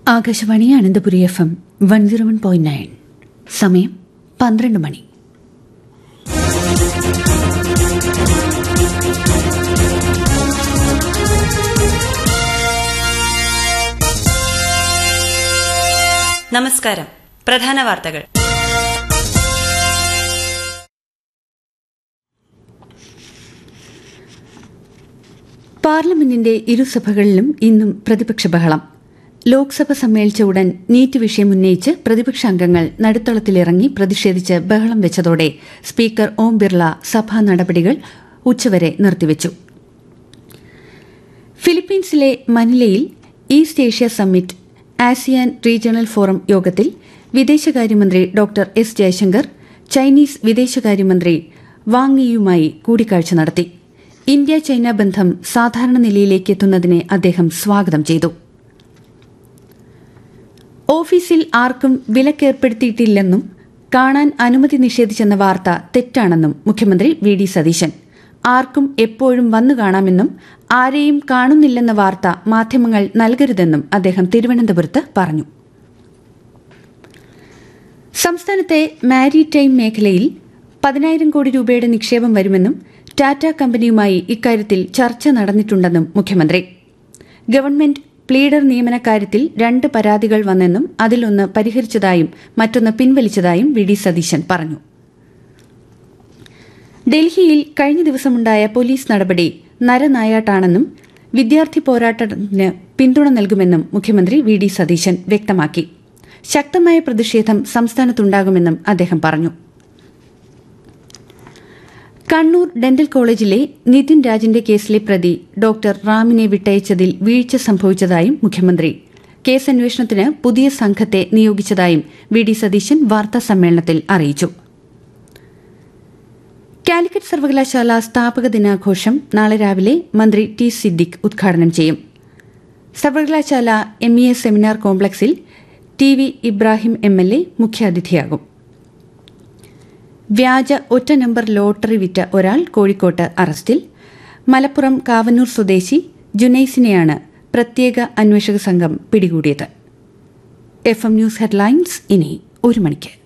Akashvani Ananthapuri F M one zero one point nine സമയം പന്ത്രണ്ട് മണി നമസ്കാരം പ്രധാന വാർത്തകൾ പാർലമെന്റിന്റെ ഇരുസഭകളിലും ഇന്നും പ്രതിപക്ഷ ബഹളം ലോക്സഭ സമ്മേളിച്ച ഉടൻ നീറ്റ് വിഷയം ഉന്നയിച്ച് പ്രതിപക്ഷാംഗങ്ങൾ നടുത്തളത്തിലിറങ്ങി പ്രതിഷേധിച്ച് ബഹളം വെച്ചതോടെ സ്പീക്കർ ഓം ബിർള സഭാ നടപടികൾ ഉച്ചവരെ നിർത്തിവച്ചു ഫിലിപ്പീൻസിലെ മനിലയിൽ East Asia summit ASEAN regional forum യോഗത്തിൽ വിദേശകാര്യമന്ത്രി ഡോക്ടർ എസ് ജയശങ്കർ ചൈനീസ് വിദേശകാര്യമന്ത്രി വാങ്ങിയുമായി കൂടിക്കാഴ്ച നടത്തി ഇന്ത്യ ചൈന ബന്ധം സാധാരണ നിലയിലേക്ക് എത്തുന്നതിനെ അദ്ദേഹം സ്വാഗതം ചെയ്തു ഓഫീസിൽ ആർക്കും വിലക്കേർപ്പെടുത്തിയിട്ടില്ലെന്നും കാണാൻ അനുമതി നിഷേധിച്ചെന്ന വാർത്ത തെറ്റാണെന്നും മുഖ്യമന്ത്രി വി ഡി സതീശൻ ആർക്കും എപ്പോഴും വന്നു കാണാമെന്നും ആരെയും കാണുന്നില്ലെന്ന വാർത്ത മാധ്യമങ്ങൾ നൽകരുതെന്നും അദ്ദേഹം തിരുവനന്തപുരത്ത് പറഞ്ഞു സംസ്ഥാനത്തെ മാരിടൈം മേഖലയിൽ പതിനായിരം കോടി രൂപയുടെ നിക്ഷേപം വരുമെന്നും ടാറ്റ കമ്പനിയുമായി ഇക്കാര്യത്തിൽ ചർച്ച നടന്നിട്ടുണ്ടെന്നും മുഖ്യമന്ത്രി ഗവൺമെന്റ് പ്ലീഡർ നിയമന കാര്യത്തിൽ രണ്ട് പരാതികൾ വന്നെന്നും അതിലൊന്ന് പരിഹരിച്ചതായും മറ്റൊന്ന് പിൻവലിച്ചതായും വി ഡി സതീശൻ പറഞ്ഞു ഡൽഹിയിൽ കഴിഞ്ഞ ദിവസമുണ്ടായ പോലീസ് നടപടി നരനായാട്ടാണെന്നും വിദ്യാർത്ഥി പോരാട്ടത്തിന് പിന്തുണ നൽകുമെന്നും മുഖ്യമന്ത്രി വി ഡി സതീശൻ വ്യക്തമാക്കി ശക്തമായ പ്രതിഷേധം സംസ്ഥാനത്തുണ്ടാകുമെന്നും അദ്ദേഹം പറഞ്ഞു കണ്ണൂർ ഡെന്റൽ കോളേജിലെ നിതിൻ രാജിന്റെ കേസിലെ പ്രതി ഡോക്ടർ റാമിനെ വിട്ടയച്ചതിൽ വീഴ്ച സംഭവിച്ചതായും മുഖ്യമന്ത്രി കേസ് അന്വേഷണത്തിന് പുതിയ സംഘത്തെ നിയോഗിച്ചതായും വി ഡി സതീശൻ വാർത്താ സമ്മേളനത്തിൽ അറിയിച്ചു കാലിക്കറ്റ് സർവകലാശാല സ്ഥാപക ദിനാഘോഷം നാളെ രാവിലെ മന്ത്രി ടി സിദ്ദിഖ് ഉദ്ഘാടനം ചെയ്യും സർവകലാശാല എം ഇ എസ് സെമിനാർ കോംപ്ലക്സിൽ T V Ibrahim M L A മുഖ്യാതിഥിയാകും വ്യാജ ഒറ്റ നമ്പർ ലോട്ടറി വിറ്റ ഒരാൾ കോഴിക്കോട്ട് അറസ്റ്റിൽ മലപ്പുറം കാവന്നൂർ സ്വദേശി ജുനൈസിനെയാണ് പ്രത്യേക അന്വേഷക സംഘം പിടികൂടിയത് എഫ് എം ന്യൂസ് ഹെഡ്ലൈൻസ് ഇനി ഒരു മണിക്ക്